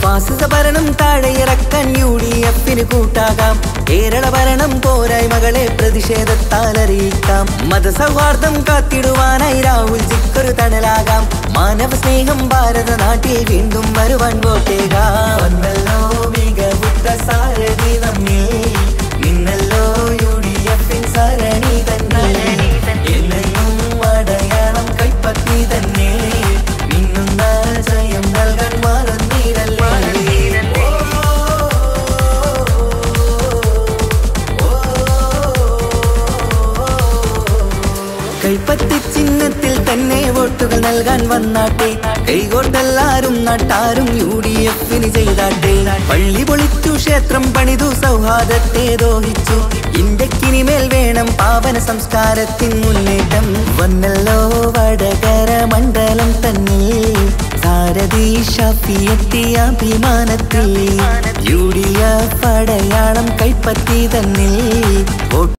ഫാസിസ ഭരണം താഴെ ഇറക്കാൻ യു ഡി എഫിന് കൂട്ടാകാം കേരള ഭരണം പോരായ്മകളെ പ്രതിഷേധത്താൽ അറിയിക്കാം മതസൗഹാർദ്ദം കാത്തിടുവാനായി രാഹുൽ ജിക്കൊരു തണലാകാം മാനവ സ്നേഹം ഭാരത നാട്ടിൽ വീണ്ടും വരുവാൻ വോട്ടേകാം വന്നല്ലോ മികവുറ്റ സാരഥി നമ്മിൽ നിന്നല്ലോ യു ഡി എഫിൻ സരണി തന്നെ എന്നെന്നും അടയാളം കൈപ്പറ്റി തന്നെ മിന്നുന്ന ജയം നൽകാൻ മറന്നിടല്ലേ കൈപ്പത്തി ചിഹ്നത്തിൽ തന്നെ വോട്ടുകൾ നൽകാൻ വന്നാട്ടെ കൈകോട്ടെല്ലാരും നട്ടാരും യു ഡി എഫിന് ചെയ്താട്ടെ പള്ളി പൊളിച്ചു ക്ഷേത്രം പണിതു സൗഹാർദ്ദത്തെ ദോഹിച്ചു ഇന്ത്യക്കിനിമേൽ വേണം പാവന സംസ്കാരത്തിൻ മുന്നേറ്റം വന്നല്ലോ വടകര മണ്ഡലം തന്നിൽ സാരഥി ഷഫിയെത്തിയ അഭിമാനത്തിൽ യു ഡി എഫ് അടയാളം കൈപ്പറ്റി തന്നിൽ വോട്ട്